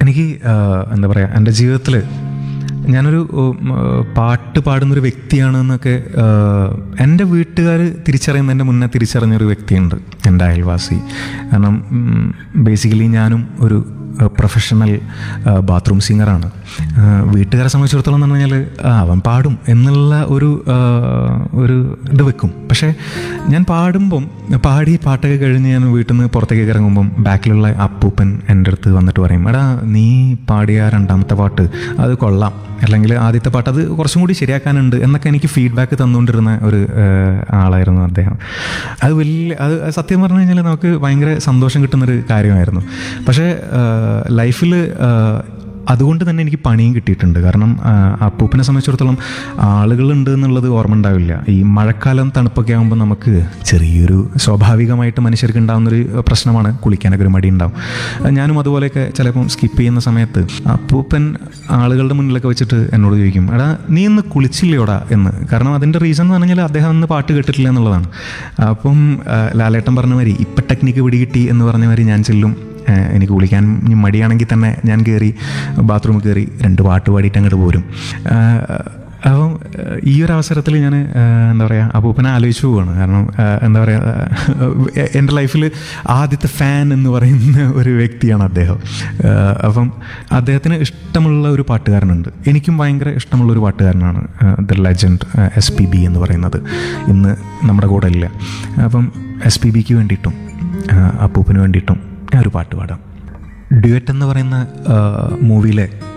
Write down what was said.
എനിക്ക് ആ, എന്താ പറയുക എൻ്റെ ജീവിതത്തിൽ ഞാനൊരു ഉം, ആ, പാട്ട് പാടുന്നൊരു വ്യക്തിയാണെന്നൊക്കെ ആ, എൻ്റെ വീട്ടുകാർ തിരിച്ചറിയുന്നതിൻ്റെ മുന്നേ തിരിച്ചറിഞ്ഞൊരു വ്യക്തിയുണ്ട് എൻ്റെ അയൽവാസി കാരണം ബേസിക്കലി ഞാനും ഒരു പ്രൊഫഷണൽ ബാത്റൂം സിംഗറാണ് വീട്ടുകാരെ സംബന്ധിച്ചിടത്തോളം എന്ന് പറഞ്ഞാൽ ആ, അവൻ പാടും എന്നുള്ള ഒരു ആ, ഒരു ഇത് വെക്കും പക്ഷേ ഞാൻ പാടുമ്പം പാടി പാട്ടൊക്കെ കഴിഞ്ഞ് ഞാൻ വീട്ടിൽ നിന്ന് പുറത്തേക്ക് ഇറങ്ങുമ്പം ബാക്കിലുള്ള അപ്പൂപ്പൻ എൻ്റെ അടുത്ത് വന്നിട്ട് പറയും എടാ നീ പാടിയ രണ്ടാമത്തെ പാട്ട് അത് കൊള്ളാം അല്ലെങ്കിൽ ആദ്യത്തെ പാട്ട് അത് കുറച്ചും കൂടി ശരിയാക്കാനുണ്ട് എന്നൊക്കെ എനിക്ക് ഫീഡ്ബാക്ക് തന്നുകൊണ്ടിരുന്ന ഒരു ആ, ആളായിരുന്നു അദ്ദേഹം അത് വലിയ അത് സത്യം പറഞ്ഞു കഴിഞ്ഞാൽ നമുക്ക് ഭയങ്കര സന്തോഷം കിട്ടുന്നൊരു കാര്യമായിരുന്നു പക്ഷേ ലൈഫിൽ അതുകൊണ്ട് തന്നെ എനിക്ക് പണിയും കിട്ടിയിട്ടുണ്ട് കാരണം ആ, അപ്പൂപ്പനെ സംബന്ധിച്ചിടത്തോളം ആളുകളുണ്ട് എന്നുള്ളത് ഓർമ്മ ഉണ്ടാവില്ല ഈ മഴക്കാലം തണുപ്പൊക്കെ ആകുമ്പോൾ നമുക്ക് ചെറിയൊരു സ്വാഭാവികമായിട്ട് മനുഷ്യർക്ക് ഉണ്ടാകുന്നൊരു പ്രശ്നമാണ് കുളിക്കാനൊക്കെ ഒരു മടി ഉണ്ടാവും ഞാനും അതുപോലെയൊക്കെ ചിലപ്പം സ്കിപ്പ് ചെയ്യുന്ന സമയത്ത് അപ്പൂപ്പൻ ആളുകളുടെ മുന്നിലൊക്കെ വെച്ചിട്ട് എന്നോട് ചോദിക്കും എടാ നീ ഇന്ന് കുളിച്ചില്ലയോടാ എന്ന് കാരണം അതിൻ്റെ റീസൺ എന്ന് പറഞ്ഞാൽ അദ്ദേഹം ഇന്ന് പാട്ട് കേട്ടിട്ടില്ല എന്നുള്ളതാണ് അപ്പം ആ, ലാലേട്ടൻ പറഞ്ഞ മാതിരി ഇപ്പം ടെക്നിക്ക് പിടികിട്ടി എന്ന് പറഞ്ഞ മാതിരി ഞാൻ ചെല്ലും ഏഹ് എനിക്ക് കുളിക്കാൻ ഇനി മടിയാണെങ്കിൽ തന്നെ ഞാൻ കയറി ബാത്റൂമിൽ കയറി രണ്ട് പാട്ട് പാടിയിട്ട് അങ്ങോട്ട് പോരും ഏഹ് അപ്പം ഏഹ് ഈ ഒരു അവസരത്തിൽ ഞാൻ എന്താ പറയുക അപ്പൂപ്പനെ ആലോചിച്ചു പോവാണ് കാരണം ഏഹ് എന്താ പറയുക എൻ്റെ ലൈഫിൽ ആദ്യത്തെ ഫാൻ എന്ന് പറയുന്ന ഒരു വ്യക്തിയാണ് അദ്ദേഹം ഏഹ് അപ്പം അദ്ദേഹത്തിന് ഇഷ്ടമുള്ള ഒരു പാട്ടുകാരനുണ്ട് എനിക്കും ഭയങ്കര ഇഷ്ടമുള്ള ഒരു പാട്ടുകാരനാണ് the legend S P B എന്ന് പറയുന്നത് ഇന്ന് നമ്മുടെ കൂടെ ഇല്ല അപ്പം എസ് പി ബിക്ക് വേണ്ടിയിട്ടും ഏഹ് അപ്പൂപ്പന് വേണ്ടിയിട്ടും ഞാൻ ഒരു പാട്ട് പാടാം ഡ്യുവറ്റ് എന്ന് പറയുന്ന മൂവിയിലെ